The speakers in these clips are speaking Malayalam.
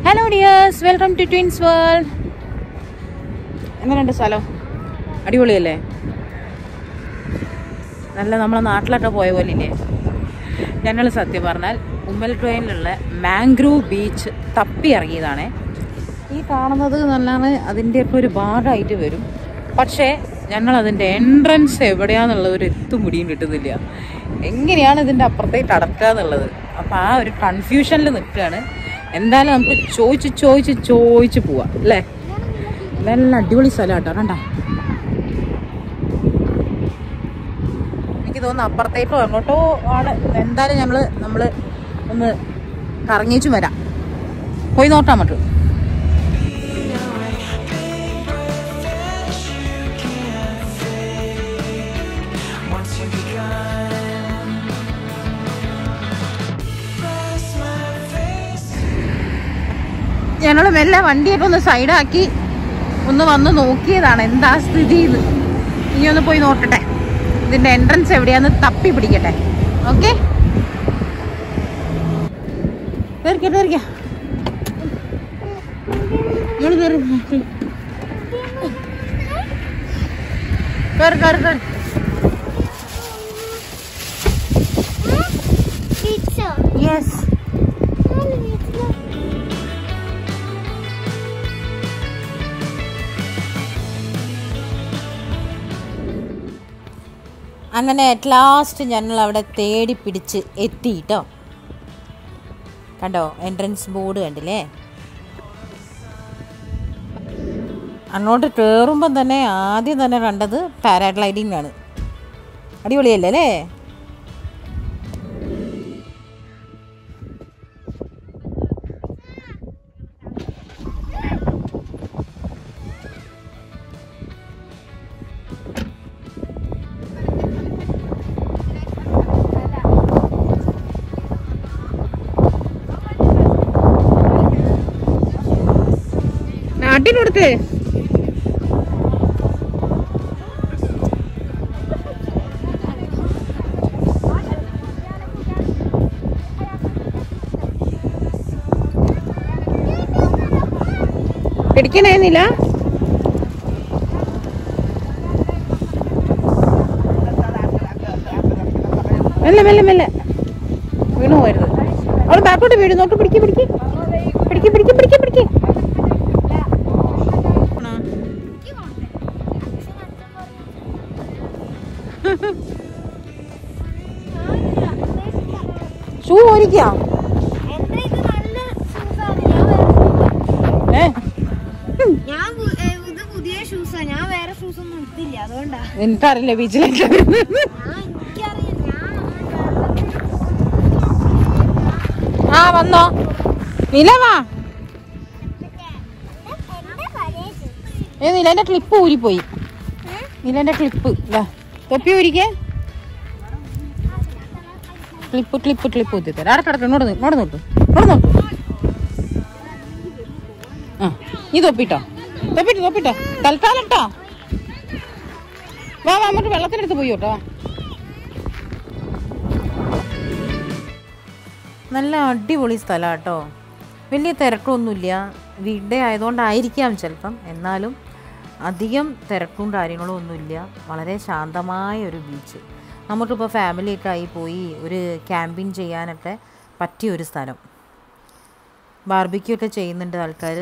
Hello dears welcome to twins world എങ്ങനെയുണ്ട് സ്ഥലം അടിപൊളിയല്ലേ നല്ല നമ്മളെ നാട്ടിലൊക്കെ പോയ പോലെ ഇല്ലേ ഞങ്ങൾ സത്യം പറഞ്ഞാൽ ഉമ്മൽ ട്രെയിനിലുള്ള മാംഗ്രൂവ് ബീച്ച് തപ്പി ഇറങ്ങിയതാണ് ഈ കാണുന്നത് നല്ലാണ് അതിൻ്റെയൊക്കെ ഒരു ഭാഗമായിട്ട് വരും പക്ഷേ ഞങ്ങൾ അതിൻ്റെ എൻട്രൻസ് എവിടെയാന്നുള്ളത് ഒരു എത്തും മുടിയും കിട്ടുന്നില്ല എങ്ങനെയാണ് ഇതിൻ്റെ അപ്പുറത്തേക്ക് അടക്കുക എന്നുള്ളത് അപ്പോൾ ആ ഒരു കൺഫ്യൂഷനിൽ നിൽക്കുകയാണ് എന്തായാലും നമുക്ക് ചോദിച്ച് ചോദിച്ച് ചോദിച്ച് പോവാം അല്ലേ നല്ല അടിപൊളി സ്ഥലം കേട്ടോ കണ്ടോ എനിക്ക് തോന്നുന്നു അപ്പുറത്തേക്കോ എങ്ങോട്ടോ ആണ് എന്തായാലും ഞങ്ങൾ നമ്മൾ ഒന്ന് കറങ്ങിച്ചു വരാം പോയി നോക്കാം നമുക്ക് ഞങ്ങൾ മെല്ലെ വണ്ടിയൊക്കെ ഒന്ന് സൈഡാക്കി ഒന്ന് വന്ന് നോക്കിയതാണ് എന്താ സ്ഥിതി ഇത് ഇനി ഒന്ന് പോയി നോക്കട്ടെ ഇതിന്റെ എൻട്രൻസ് എവിടെയാന്ന് തപ്പി പിടിക്കട്ടെ ഓക്കെ കയറിക്ക കയറിക്ക ഇങ്ങള് കേറ്. കേറ് കേറ് കേറ് Pizza. യെസ് അങ്ങനെ അറ്റ് ലാസ്റ്റ് ഞങ്ങൾ അവിടെ തേടി പിടിച്ച് എത്തി കേട്ടോ കണ്ടോ എൻട്രൻസ് ബോർഡ് കണ്ടില്ലേ അങ്ങോട്ട് കയറുമ്പം തന്നെ ആദ്യം തന്നെ കണ്ടത് പാരാഗ്ലൈഡിംഗ് ആണ് അടിപൊളിയല്ലേ അല്ലേ നാട്ടിനടുത്ത് പിടിക്കണേന്നില്ല മെല്ലെ മെല്ലെ മെല്ലെ വീണു പോരുത് അവൾ ബാക്കോട്ട് വീട് നോട്ട് പിടിക്ക് പിടിക്ക് പിടിക്ക് പിടിക്ക് പിടിക്ക് പിടിക്ക് ഷൂ ഓരിക്കാം എന്റെ ഇത് നല്ല shoes ആണ്. ഞാൻ വേറെ- ഏ ഞാൻ പു- ഏ, ഇത് പുതിയ ഷൂസാ ഞാൻ വേറെ ഷൂസ് ഒന്നും എടുത്തില്ല അതുകൊണ്ടാ എനിക്കറിയില്ല ബീച്ചിലേക്ക് ഞാൻ എനിക്കറിയാം ഞാൻ ആ വന്നോ നിലവാ ഏ നിലന്റെ ക്ലിപ്പ് ഊരിപ്പോയി നിലന്റെ ക്ലിപ്പ് ഇതാ തൊപ്പി ഊരിക്കേ ക്ലിപ്പ് ക്ലിപ്പ് ക്ലിപ്പ് ഊത്തി തരാം അവിടെ കിടക്കും ഇങ്ങോട്ട് നി- ഇങ്ങോട്ട് നോക്ക് ഇങ്ങോട്ട് നോക്ക് ആ നീ തൊപ്പിട്ടോ തൊപ്പിട്ടോ തൊപ്പിട്ടോ തൽക്കാലം ട്ടോ വാ വാ നമുക്ക് വെള്ളത്തിനടുത്ത് പോയി കേട്ടോ നല്ല അടിപൊളി സ്ഥലം കേട്ടോ വലിയ തിരക്കൊന്നുമില്ല വീടെ ആയതുകൊണ്ടായിരിക്കാം ചിലപ്പം എന്നാലും അധികം തിരക്കും കാര്യങ്ങളും ഒന്നുമില്ല വളരെ ശാന്തമായ ഒരു ബീച്ച് നമുക്കിപ്പോൾ ഫാമിലിയൊക്കെ ആയി പോയി ഒരു ക്യാമ്പിങ് ചെയ്യാനൊക്കെ പറ്റിയ ഒരു സ്ഥലം ബാർബിക്യൂ ഒക്കെ ചെയ്യുന്നുണ്ട് ആൾക്കാർ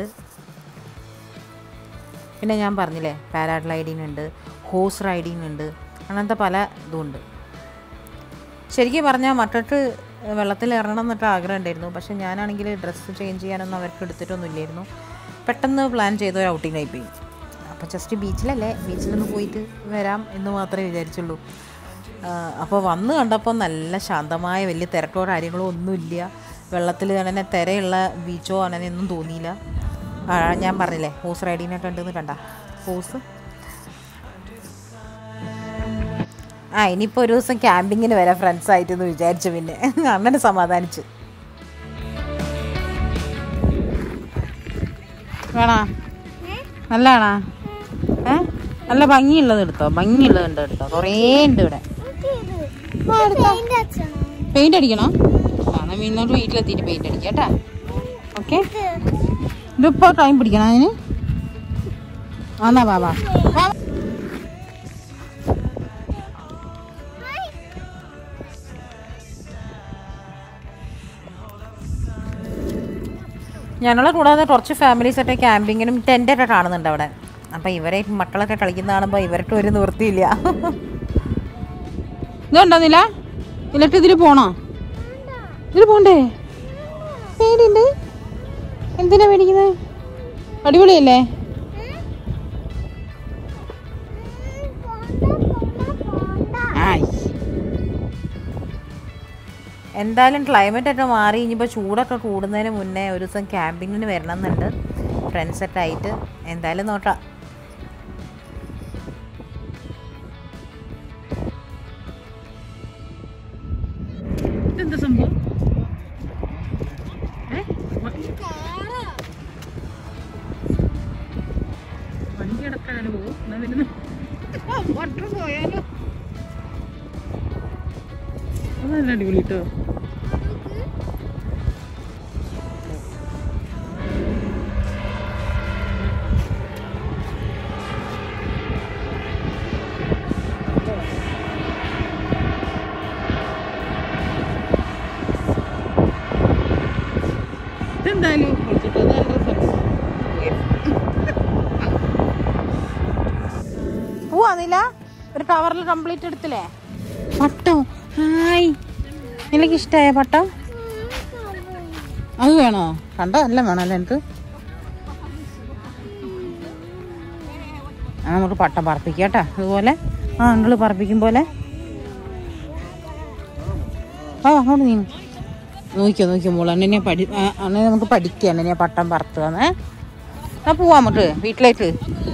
പിന്നെ ഞാൻ പറഞ്ഞില്ലേ പാരാഗ്ലൈഡിങ് ഉണ്ട് ഹോഴ്സ് റൈഡിങ് ഉണ്ട് അങ്ങനത്തെ പല ഇതുമുണ്ട് ശരിക്കും പറഞ്ഞാൽ മക്കൾക്ക് വെള്ളത്തിൽ ഇറങ്ങണം എന്നൊക്കെ ആഗ്രഹം ഉണ്ടായിരുന്നു പക്ഷെ ഞാനാണെങ്കിൽ ഡ്രസ്സ് ചേഞ്ച് ചെയ്യാനൊന്നും അവർക്ക് എടുത്തിട്ടൊന്നും ഇല്ലായിരുന്നു പെട്ടെന്ന് പ്ലാൻ ചെയ്ത ഒരു ഔട്ടിംഗ് ആയി പോയി അപ്പോൾ ജസ്റ്റ് ബീച്ചിലല്ലേ ബീച്ചിലൊന്ന് പോയിട്ട് വരാം എന്ന് മാത്രമേ വിചാരിച്ചുള്ളൂ അപ്പോൾ വന്ന് കണ്ടപ്പോൾ നല്ല ശാന്തമായ വലിയ തിരക്കോ കാര്യങ്ങളോ ഒന്നുമില്ല വെള്ളത്തിൽ അങ്ങനെ തിരയുള്ള ബീച്ചോ അങ്ങനെ ഒന്നും തോന്നിയില്ല ആ, ഞാൻ പറഞ്ഞില്ലേ ഹോസ് റൈഡിങ്ങിനൊക്കെ ഉണ്ടെന്ന് കണ്ട ഹോസ് ആ ഇനിയിപ്പോൾ ഒരു ദിവസം ക്യാമ്പിങ്ങിന് വരാം ഫ്രണ്ട്സ് ആയിട്ടെന്ന് വിചാരിച്ചു പിന്നെ അങ്ങനെ സമാധാനിച്ച് വേണോ നല്ലതാണോ ഏ നല്ല ഭംഗിയുള്ളത് എടുത്തോ ഭംഗിയുള്ളത് ഉണ്ട് എടുത്തോ കുറേ ഉണ്ട് ഇവിടെ പെയിന്റ് അടിക്കണോ ആ എന്നാൽ ഇന്നോട്ട് വീട്ടിലെത്തിയിട്ട് പെയിന്റ് അടിക്കാം കേട്ടാ ഓക്കെ ഇതിപ്പോ ടൈം പിടിക്കണം അതിന് ആന്നാ ബാബാ ഞങ്ങളെ കൂടാതെ കുറച്ച് ഫാമിലീസൊക്കെ ക്യാമ്പിങ്ങിനും ടെൻ്റൊക്കെ കാണുന്നുണ്ട് അവിടെ അപ്പം ഇവരെ മക്കളൊക്കെ കളിക്കുന്ന കാണുമ്പോൾ ഇവർക്ക് ഒരു നിവൃത്തിയില്ല ഇതുണ്ടോന്നില്ല എന്നിട്ട് ഇതിൽ പോണോ ഇതിൽ പോണ്ടേ പേടിയുണ്ട് എന്തിനാ മേടിക്കുന്നത് അടിപൊളിയല്ലേ ആയ് എന്തായാലും ക്ലൈമറ്റ് ഒക്കെ മാറി ഇനിയിപ്പോൾ ചൂടൊക്കെ കൂടുന്നതിന് മുന്നേ ഒരു ദിവസം ക്യാമ്പിങ്ങിന് വരണം എന്നുണ്ട് ഫ്രണ്ട്സൊക്കെ ആയിട്ട് എന്തായാലും നോക്കാം ഇതെന്താ സംഭവം വണ്ടി കിടക്കാനാണ് പോകും എന്നാ വരുന്നു വാട്ടർ പോയാലോ അതല്ല അടിപൊളി കേട്ടോ ഇതെന്തായാലും കുളിച്ചിട്ട് അത് നല്ല രസമുണ്ട്. പോവാന്നില്ല ഒരു കവറിൽ കംപ്ലീറ്റ് എടുത്തില്ലേ പട്ടം ഹായ് എനിക്ക് ഇഷ്ടമായ പട്ടം അത് വേണോ കണ്ടോ എല്ലാം വേണമല്ലോ എനിക്ക് ആ നമുക്ക് പട്ടം പറപ്പിക്കാം കേട്ടോ അതുപോലെ ആ അങ്കിള് പറപ്പിക്കും പോലെ ആ അങ്ങോട്ട് നീ നോക്കിയോ നോക്കിയോ മോളെ അണ്ണനെ പഠി ആ, അണ്ണനെ നമുക്ക് പഠിക്കാം അണ്ണനെ പട്ടം പറത്തുകയെന്നേ ആ പോവാം നമുക്ക് വീട്ടിലേക്ക്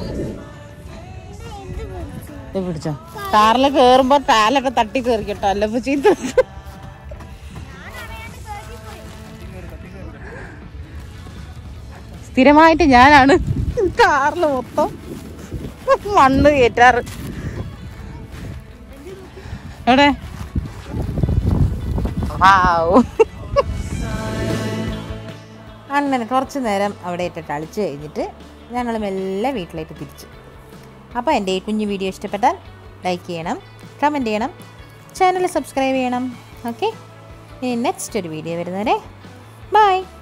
ഇത് പിടിച്ചോ കാറിൽ കേറുമ്പോ കാലൊക്കെ തട്ടി കേറിക്കട്ടോ അല്ല ഇപ്പൊ ചീത്ത സ്ഥിരമായിട്ട് ഞാനാണ് കാറിൽ മൊത്തം മണ്ണ് കയറ്റാറ് എവിടെ വാവ്. അങ്ങനെ കുറച്ച് നേരം അവിടെ ഇട്ട് കളിച്ച് കഴിഞ്ഞിട്ട് ഞങ്ങൾ മെല്ലെ വീട്ടിലേക്ക് തിരിച്ചു അപ്പോൾ എൻ്റെ ഈ കുഞ്ഞു വീഡിയോ ഇഷ്ടപ്പെട്ടാൽ ലൈക്ക് ചെയ്യണം കമൻറ്റ് ചെയ്യണം ചാനൽ സബ്സ്ക്രൈബ് ചെയ്യണം ഓക്കെ ഇനി നെക്സ്റ്റ് ഒരു വീഡിയോ വരുന്നവരെ ബൈ